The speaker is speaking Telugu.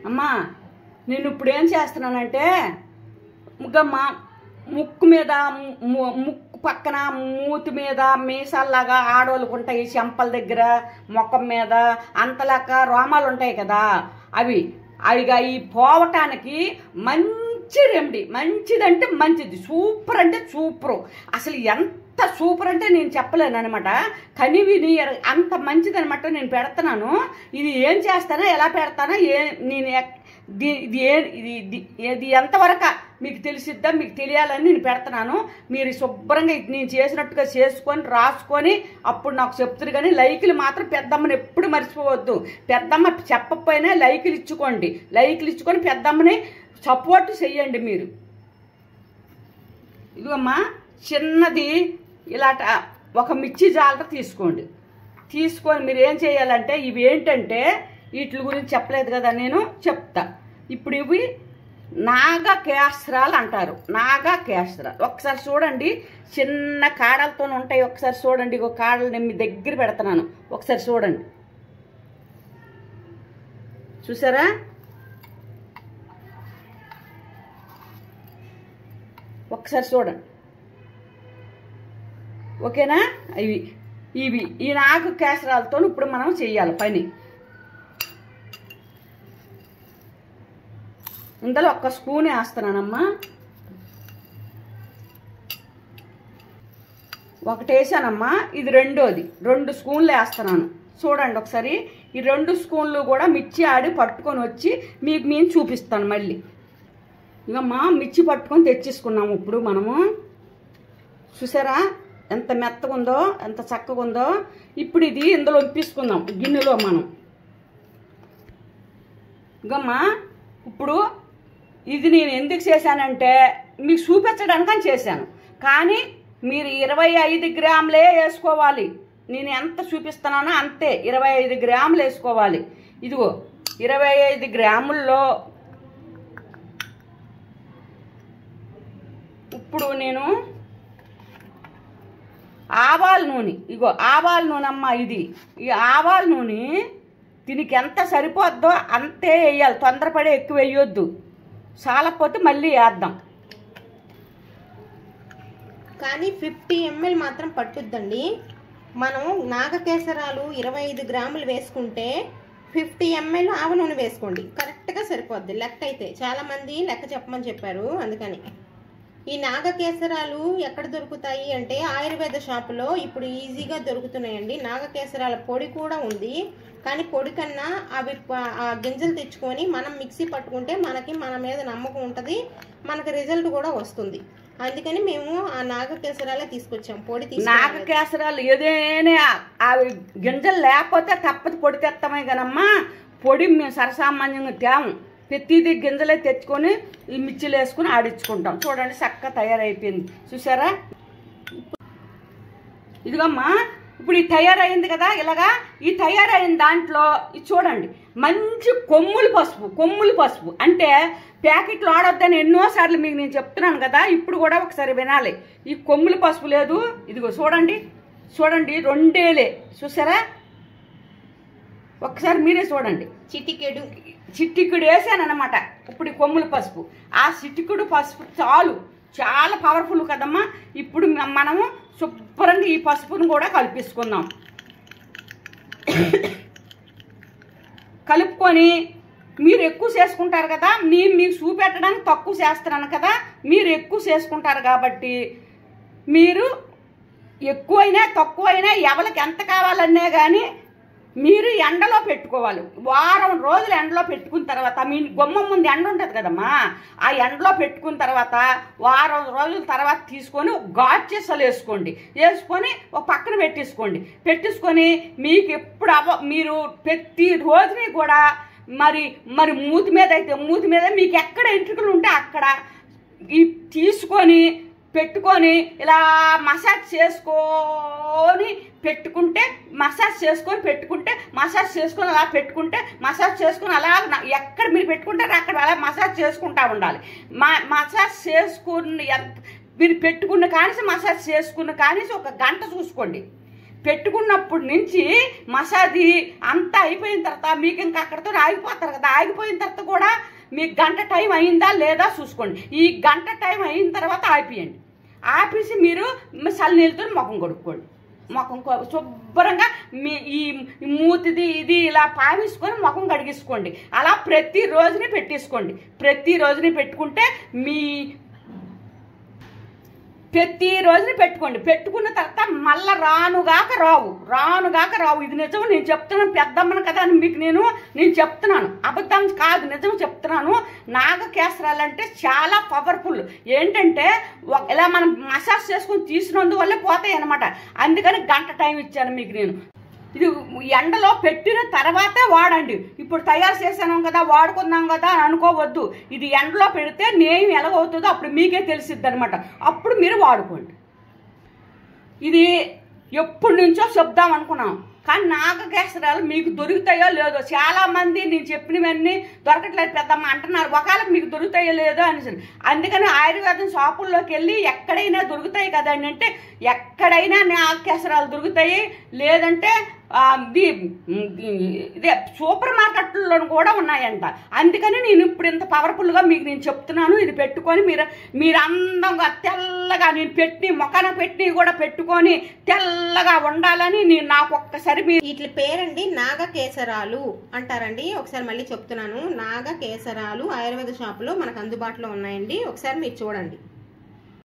అమ్మా నేను ఇప్పుడు ఏం చేస్తున్నానంటే ముగ్గమ్మ ముక్కు మీద ము- ముక్కు పక్కన మూతి మీద మీసాల్లాగా ఆడోళ్ళకు ఉంటాయి చెంపల దగ్గర మొఖం మీద అంతలాగా రోమాలు ఉంటాయి కదా అవి అవిగా ఈ పోవటానికి మంచి రెమెడీ మంచిదంటే మంచిది సూపర్ అంటే సూపర్ అసలు ఎంత సూపర్ అంటే నేను చెప్పలేను అనమాట కనివిని ఎర- అంత మంచిది అనమాట నేను పెడతాను ఇది ఏం చేస్తానో ఎలా పెడతానో ఏ నేను ఎక్- దీ- ఇది ఏ ఇది ఇది- ఇది ఎంతవరకు మీకు తెలిసిద్దా మీకు తెలియాలని నేను పెడుతున్నాను మీరు శుభ్రంగా ఇది నేను చేసినట్టుగా చేసుకొని రాసుకొని అప్పుడు నాకు చెప్తారు కానీ లైకులు మాత్రం పెద్దమ్మని ఎప్పుడు మర్చిపోవద్దు పెద్దమ్మ చెప్పకపోయినా లైకులు ఇచ్చుకోండి లైకులు ఇచ్చుకొని పెద్దమ్మని సపోర్ట్ చెయ్యండి మీరు ఇదిగమ్మా చిన్నది ఇలాట ఒక మిర్చి జాలర తీసుకోండి తీసుకొని మీరు ఏం చేయాలంటే ఇవి ఏంటంటే వీటి గురించి చెప్పలేదు కదా నేను చెప్తా ఇప్పుడు ఇవి నాగ కేస్రాలు అంటారు నాగ కేస్రాలు ఒకసారి చూడండి చిన్న కాడలతో ఉంటాయి ఒకసారి చూడండి ఇగో కాడలు నేను మీ దగ్గర పెడుతున్నాను ఒకసారి చూడండి చూసారా ఒకసారి చూడండి ఓకేనా ఇవి ఇవి ఈ నాగు కేసరాలతో ఇప్పుడు మనం చెయ్యాలి పని ఇందులో ఒక్క స్పూన్ వేస్తున్నానమ్మా ఒకటి వేసానమ్మా ఇది రెండోది రెండు స్పూన్లు వేస్తున్నాను చూడండి ఒకసారి ఈ రెండు స్పూన్లు కూడా మిర్చి ఆడి పట్టుకొని వచ్చి మీకు నేను చూపిస్తాను మళ్ళీ ఇకమ్మా మిర్చి పట్టుకొని తెచ్చేసుకున్నాము ఇప్పుడు మనము చూసారా ఎంత మెత్తగా ఉందో ఎంత చక్కగా ఉందో ఇప్పుడు ఇది ఇందులో ఉంపించుకుందాం గిన్నెలో మనం గమ్మా ఇప్పుడు ఇది నేను ఎందుకు చేశానంటే మీకు చూపించడానికని చేశాను కానీ మీరు ఇరవై ఐదు గ్రాములే వేసుకోవాలి నేను ఎంత చూపిస్తున్నానో అంతే ఇరవై ఐదు గ్రాములు వేసుకోవాలి ఇదిగో ఇరవై ఐదు గ్రాముల్లో ఇప్పుడు నేను ఆవాల నూనె ఇగో ఆవాల నూనె అమ్మ ఇది ఈ ఆవాల నూనె దీనికి ఎంత సరిపోద్దో అంతే వేయాలి తొందరపడి ఎక్కువ వేయొద్దు చాలకపోతే మళ్ళీ వేద్దాం కానీ ఫిఫ్టీ ఎంఎల్ మాత్రం పట్టుద్దండి మనం నాగకేసరాలు ఇరవై ఐదు గ్రాములు వేసుకుంటే ఫిఫ్టీ ఎంఎల్ ఆవ నూనె వేసుకోండి కరెక్ట్గా సరిపోద్ది లెక్క అయితే చాలామంది లెక్క చెప్పమని చెప్పారు అందుకని ఈ నాగకేసరాలు ఎక్కడ దొరుకుతాయి అంటే ఆయుర్వేద షాపులో ఇప్పుడు ఈజీగా దొరుకుతున్నాయండి నాగకేసరాల పొడి కూడా ఉంది కానీ పొడి కన్నా అవి ప- ఆ గింజలు తెచ్చుకొని మనం మిక్సీ పట్టుకుంటే మనకి మన మీద నమ్మకం ఉంటుంది మనకి రిజల్ట్ కూడా వస్తుంది అందుకని మేము ఆ నాగకేసరాలే తీసుకొచ్చాం పొడి నాగ తీసుకున్నాం కేసరాలు ఏదైనా అవి గింజలు లేకపోతే తప్పదు పొడి తెస్తామే కనమ్మా పొడి మేము సరసామాన్యంగా తేము ప్రతిదీ గింజలే తెచ్చుకొని ఈ మిర్చిలు వేసుకుని ఆడించుకుంటాం చూడండి చక్కగా తయారైపోయింది చూసారా ఇదిగమ్మా ఇప్పుడు ఈ తయారైంది కదా ఇలాగా ఈ తయారైన దాంట్లో ఇది చూడండి మంచి కొమ్ములు పసుపు కొమ్ములు పసుపు అంటే ప్యాకెట్లు ఆడొద్దని ఎన్నోసార్లు మీకు నేను చెప్తున్నాను కదా ఇప్పుడు కూడా ఒకసారి వినాలి ఈ కొమ్ములు పసుపు లేదు ఇదిగో చూడండి చూడండి రెండేలే చూసారా ఒకసారి మీరే చూడండి చిటికెడు చిట్టికుడు వేసానమాట ఇప్పుడు ఈ కొమ్ముల పసుపు ఆ చిట్టికుడు పసుపు చాలు చాలా పవర్ఫుల్ కదమ్మా ఇప్పుడు మ- మనము శుభ్రంగా ఈ పసుపును కూడా కలిపేసుకుందాం కలుపుకొని మీరు ఎక్కువ చేసుకుంటారు కదా నేను మీకు చూపెట్టడానికి తక్కువ చేస్తున్నాను కదా మీరు ఎక్కువ చేసుకుంటారు కాబట్టి మీరు ఎక్కువైనా తక్కువైనా ఎవరికి ఎంత కావాలన్నా కానీ మీరు ఎండలో పెట్టుకోవాలి వారం రోజులు ఎండలో పెట్టుకున్న తర్వాత మీ గుమ్మం ముందు ఎండ ఉంటుంది కదమ్మా ఆ ఎండలో పెట్టుకున్న తర్వాత వారం రోజుల తర్వాత తీసుకొని గాడ్చెస్లు వేసుకోండి వేసుకొని ఒక పక్కన పెట్టేసుకోండి పెట్టేసుకొని మీకు ఎప్పుడు అవ మీరు ప్రతి రోజుని కూడా మరి మరి మూతి మీద అయితే మూతి మీద మీకు ఎక్కడ ఎంట్రుకలు ఉంటే అక్కడ ఈ తీసుకొని పెట్టుకొని ఇలా మసాజ్ చేసుకొని పెట్టుకుంటే మసాజ్ చేసుకొని పెట్టుకుంటే మసాజ్ చేసుకొని అలా పెట్టుకుంటే మసాజ్ చేసుకొని అలా నా- ఎక్కడ మీరు పెట్టుకుంటారో అక్కడ అలా మసాజ్ చేసుకుంటా ఉండాలి మా మసాజ్ చేసుకున్న ఎంత మీరు పెట్టుకున్న కానిసి మసాజ్ చేసుకున్న కానిసి ఒక గంట చూసుకోండి పెట్టుకున్నప్పటి నుంచి మసాజ్ అంతా అయిపోయిన తర్వాత మీకు ఇంకా అక్కడితో ఆగిపోతారు కదా ఆగిపోయిన తర్వాత కూడా మీకు గంట టైం అయిందా లేదా చూసుకోండి ఈ గంట టైం అయిన తర్వాత ఆపియండి ఆపేసి మీరు చల్లనీళ్ళతో ముఖం కొడుక్కోండి ముఖం కొ- శుభ్రంగా మీ ఈ మూతిది ఇది ఇలా పావేసుకొని ముఖం కడిగేసుకోండి అలా ప్రతి రోజుని పెట్టేసుకోండి ప్రతి రోజుని పెట్టుకుంటే మీ ప్రతి రోజుని పెట్టుకోండి పెట్టుకున్న తర్వాత మళ్ళా రానుగాక రావు రానుగాక రావు ఇది నిజం నేను చెప్తున్నాను పెద్దమ్మను కదా అని మీకు నేను నేను చెప్తున్నాను అబద్ధం కాదు నిజం చెప్తున్నాను నాగకేసరాలంటే చాలా పవర్ఫుల్ ఏంటంటే ఒక- ఇలా మనం మసాజ్ చేసుకుని తీసినందువల్లే పోతాయి అనమాట అందుకని గంట టైం ఇచ్చాను మీకు నేను ఇది ఎండలో పెట్టిన తర్వాతే వాడండి ఇప్పుడు తయారు చేసాను కదా వాడుకుందాం కదా అని అనుకోవద్దు ఇది ఎండలో పెడితే నేమ్ ఎలాగవుతుందో అప్పుడు మీకే తెలిసిద్ది అనమాట అప్పుడు మీరు వాడుకోండి ఇది ఎప్పటి నుంచో చెప్దాం అనుకున్నాం కానీ నాగకేసరాలు మీకు దొరుకుతాయో లేదో చాలా మంది నేను చెప్పినవన్నీ దొరకట్లేదు పెద్దమ్మ అంటున్నారు ఒకవేళ మీకు దొరుకుతాయో లేదో అని అందుకని ఆయుర్వేదం షాపుల్లోకి వెళ్ళి ఎక్కడైనా దొరుకుతాయి కదండి అంటే ఎక్కడైనా నాగకేసరాలు దొరుకుతాయి లేదంటే ఆ, ఇది ఇదే సూపర్ మార్కెట్లో కూడా ఉన్నాయంట అందుకని నేను ఇప్పుడు ఇంత పవర్ఫుల్గా మీకు నేను చెప్తున్నాను ఇది పెట్టుకొని మీరు మీరు అందంగా తెల్లగా నేను పెట్టి మొక్కన పెట్టి కూడా పెట్టుకొని తెల్లగా ఉండాలని నేను నాకు ఒక్కసారి మీరు వీటి పేరండి నాగకేసరాలు అంటారండి ఒకసారి మళ్ళీ చెప్తున్నాను నాగకేసరాలు ఆయుర్వేద షాపులో మనకు అందుబాటులో ఉన్నాయండి ఒకసారి మీరు చూడండి